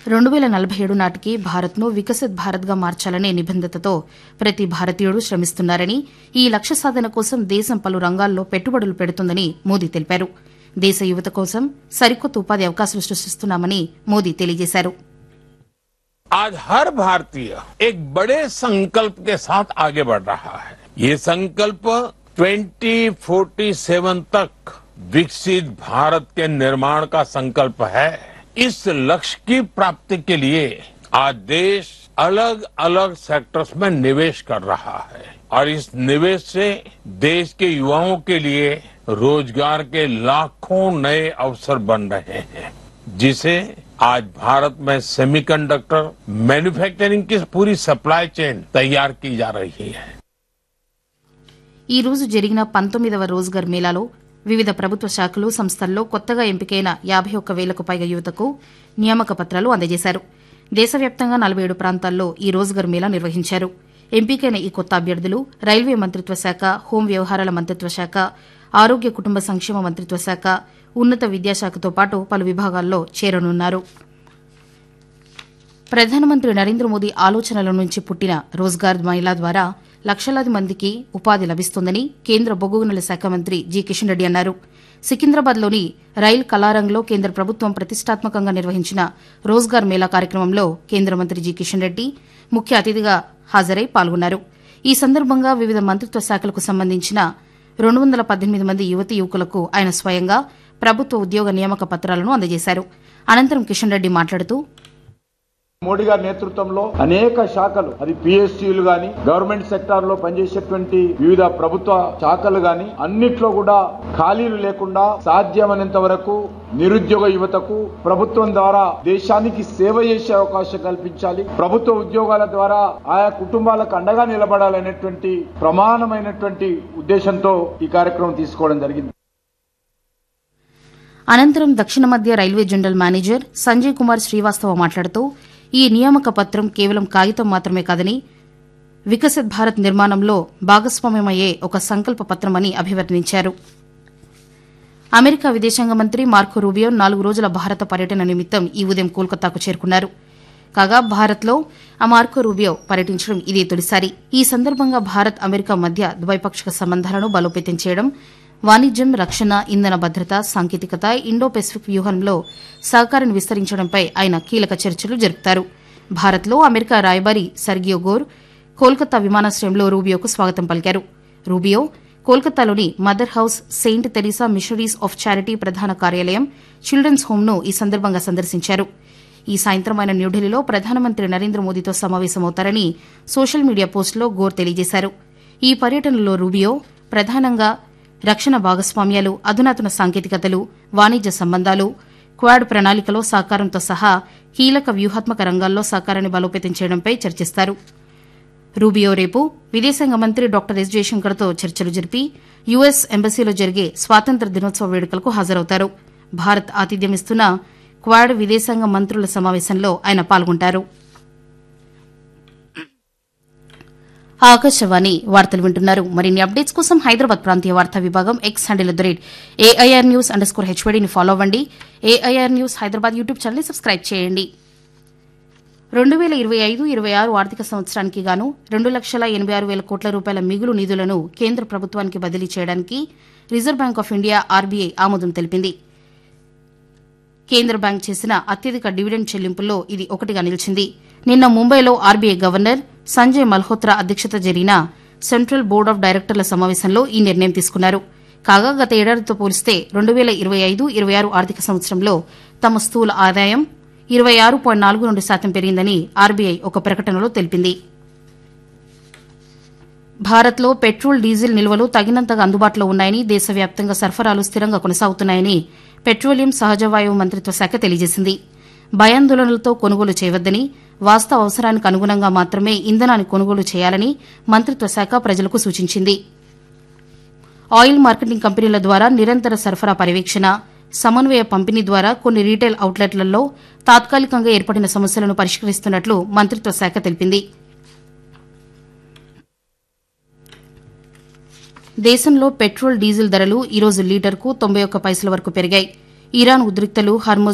రెండు వేల నలభై ఏడు నాటికి భారత్ను వికసిత్ భారత్గా మార్చాలనే నిబంధతతో ప్రతి భారతీయుడు శ్రమిస్తున్నారని ఈ లక్ష్య సాధన కోసం దేశం పలు రంగాల్లో పెట్టుబడులు పెడుతుందని మోదీ తెలిపారు దేశ యువత కోసం సరికొత్త ఉపాధి అవకాశాలు సృష్టిస్తున్నామని మోదీ తెలియజేశారు आज हर भारतीय एक बड़े संकल्प के साथ आगे बढ़ रहा है ये संकल्प 2047 तक विकसित भारत के निर्माण का संकल्प है इस लक्ष्य की प्राप्ति के लिए आज देश अलग अलग सेक्टर्स में निवेश कर रहा है और इस निवेश से देश के युवाओं के लिए रोजगार के लाखों नए अवसर बन रहे हैं जिसे आज भारत में सेमीकंडक्टर मैन्युफैक्चरिंग की पूरी सप्लाई चेन तैयार की जा रही है ఈ రోజు జరిగిన పంతొమ్మిదవ రోజ్గార్ మేళాలో వివిధ ప్రభుత్వ శాఖలు సంస్థల్లో కొత్తగా ఎంపికైన యాబై ఒక్క వేలకు పైగా యువతకు నియామక పత్రాలు అందజేశారు దేశవ్యాప్తంగా నలభై ఏడు ప్రాంతాల్లో ఈ రోజ్గార్ మేళా నిర్వహించారు ఎంపికైన ఈ కొత్త అభ్యర్థులు రైల్వే మంత్రిత్వ శాఖ హోం వ్యవహారాల మంత్రిత్వ శాఖ ఆరోగ్య కుటుంబ సంక్షేమ మంత్రిత్వ శాఖ ఉన్నత విద్యాశాఖతో పాటు పలు విభాగాల్లో చేరనున్నారు ప్రధానమంత్రి నరేంద్ర మోదీ ఆలోచనల నుంచి పుట్టిన రోజ్గార్ మహిళా ద్వారా లక్షలాది మందికి ఉపాధి లభిస్తుందని కేంద్ర బొగ్గు గనుల శాఖ మంత్రి జి కిషన్ రెడ్డి అన్నారు సికింద్రాబాద్లోని రైల్ కళారంగ్లో కేంద్ర ప్రభుత్వం ప్రతిష్టాత్మకంగా నిర్వహించిన రోజ్గార్ మేళా కార్యక్రమంలో కేంద్ర మంత్రి జి కిషన్ రెడ్డి ముఖ్య అతిథిగా హాజరై పాల్గొన్నారు ఈ సందర్భంగా వివిధ మంత్రిత్వ శాఖలకు సంబంధించిన రెండు వందల పద్దెనిమిది మంది యువతీ యువకులకు ఆయన స్వయంగా ప్రభుత్వ ఉద్యోగ నియామక పత్రాలను అందజేశారు అనంతరం కిషన్ రెడ్డి మాట్లాడుతూ మోడీ గారి నేతృత్వంలో అనేక శాఖలు అది పిఎస్సీలు గాని గవర్నమెంట్ సెక్టార్ లో పనిచేసేటువంటి వివిధ ప్రభుత్వ శాఖలు గాని అన్నిట్లో కూడా ఖాళీలు లేకుండా సాధ్యమైనంత వరకు నిరుద్యోగ యువతకు ప్రభుత్వం ద్వారా దేశానికి సేవ చేసే అవకాశం కల్పించాలి ప్రభుత్వ ఉద్యోగాల ద్వారా ఆయా కుటుంబాలకు అండగా నిలబడాలనేటువంటి ప్రమాణమైనటువంటి ఉద్దేశంతో ఈ కార్యక్రమం తీసుకోవడం జరిగింది అనంతరం దక్షిణ మధ్య railway general manager Sanjay Kumar Srivastava మాట్లాడుతూ ఈ నియామక పత్రం కేవలం కాగితం మాత్రమే కాదని వికసిత్ భారత్ నిర్మాణంలో భాగస్వామ్యమయ్యే ఒక సంకల్ప పత్రమని అభివర్ణించారు అమెరికా విదేశాంగ మంత్రి మార్కో రూబియో నాలుగు రోజుల భారత పర్యటన నిమిత్తం ఈ ఉదయం కోల్కతాకు చేరుకున్నారు కాగా భారత్లో ఆ మార్కో రూబియో పర్యటించడం ఇదే తొలిసారి ఈ సందర్భంగా భారత్ అమెరికా మధ్య ద్వైపాక్షిక సంబంధాలను బలోపేతం చేయడం వాణిజ్యం రక్షణ ఇంధన భద్రత సాంకేతికత ఇండో పెసిఫిక్ వ్యూహంలో సహకారాన్ని విస్తరించడంపై ఆయన కీలక చర్చలు జరుపుతారు భారత్లో అమెరికా రాయబారి సర్గియో గోర్ కోల్కతా విమానాశ్రయంలో రూబియోకు స్వాగతం పలికారు రూబియో కోల్కతాలోని mother house Saint Teresa missionaries of charity ప్రధాన కార్యాలయం చిల్డ్రన్స్ హోంను ఈ సందర్భంగా సందర్శించారు ఈ సాయంత్రం ఆయన న్యూఢిల్లీలో ప్రధానమంత్రి నరేంద్ర మోదీతో సమావేశమవుతారని సోషల్ మీడియా పోస్టులో గోర్ తెలియజేశారు ఈ పర్యటనలో రూబియో ప్రధానంగా రక్షణ భాగస్వామ్యాలు అధునాతన సాంకేతికతలు వాణిజ్య సంబంధాలు క్వాడ్ ప్రణాళికలో సహకారంతో సహా కీలక వ్యూహాత్మక రంగాల్లో సహకారాన్ని బలోపేతం చేయడంపై చర్చిస్తారు రూబియో రేపు విదేశాంగ మంత్రి డాక్టర్ ఎస్ జయశంకర్తో చర్చలు జరిపి యుఎస్ ఎంబసీలో జరిగే స్వాతంత్ర దినోత్సవ వేడుకలకు హాజరవుతారు భారత్ ఆతిథ్యమిస్తున్న క్వాడ్ విదేశాంగ మంత్రుల సమావేశంలో ఆయన పాల్గొంటారు ఆకాశవాణి వార్తలు వింటున్నారు మరిన్ని అప్డేట్స్ కోసం హైదరాబాద్ ప్రాంతీయ వార్తా విభాగం X handle at the rate AIR news underscore స్కోర్ హెచ్వీడీని ఫాలో అవ్వండి ఏఐఆర్ న్యూస్ హైదరాబాద్ యూట్యూబ్ ఛానల్ని సబ్స్క్రైబ్ చేయండి రెండు వేల ఇరవై ఐదు ఇరవై ఆరు ఆర్థిక సంవత్సరానికి గాను రెండు లక్షల ఎనబై ఆరు వేల కోట్ల రూపాయల మిగులు నిధులను కేంద్ర ప్రభుత్వానికి బదిలీ చేయడానికి Reserve Bank of India RBI ఆమోదం తెలిపింది కేంద్ర బ్యాంక్ చేసిన అత్యధిక డివిడెండ్ చెల్లింపుల్లో ఇది ఒకటిగా నిలిచింది నిన్న ముంబైలో ఆర్బీఐ గవర్నర్ సంజయ్ మల్హోత్రా అధ్యక్షత జరిగిన సెంట్రల్ బోర్డ్ ఆఫ్ డైరెక్టర్ల సమావేశంలో ఈ నిర్ణయం తీసుకున్నారు కాగా గత ఏడాదితో పోలిస్తే రెండు వేల ఇరవై ఐదు ఇరవై ఆరు ఆర్థిక సంవత్సరంలో తమ స్థూల ఆదాయం ఇరవై ఆరు పాయింట్ నాలుగు రెండు శాతం పెరిగిందని ఆర్బీఐ ఒక ప్రకటనలో తెలిపింది భారత్లో పెట్రోల్ డీజిల్ నిల్వలు తగినంతగా అందుబాటులో ఉన్నాయని దేశవ్యాప్తంగా సరఫరాలు స్థిరంగా కొనసాగుతున్నాయని పెట్రోలియం సహజవాయువు మంత్రిత్వ శాఖ తెలియజేసింది భయాందోళనలతో కొనుగోలు చేయవద్దని వాస్తవ అవసరానికి అనుగుణంగా మాత్రమే ఇంధనాన్ని కొనుగోలు చేయాలని మంత్రిత్వ శాఖ ప్రజలకు సూచించింది ఆయిల్ మార్కెటింగ్ కంపెనీల ద్వారా నిరంతర సరఫరా పర్యవేక్షణ సమన్వయ పంపిణీ ద్వారా కొన్ని రీటైల్ అవుట్లెట్లలో తాత్కాలికంగా ఏర్పడిన సమస్యలను పరిష్కరిస్తున్నట్లు మంత్రిత్వ శాఖ తెలిపింది దేశంలో పెట్రోల్ డీజిల్ ధరలు ఈరోజు లీటర్కు తొంభై ఒక్క పైసల వరకు పెరిగాయి ఇరాన్ ఉద్రిక్తలు హర్ముజ్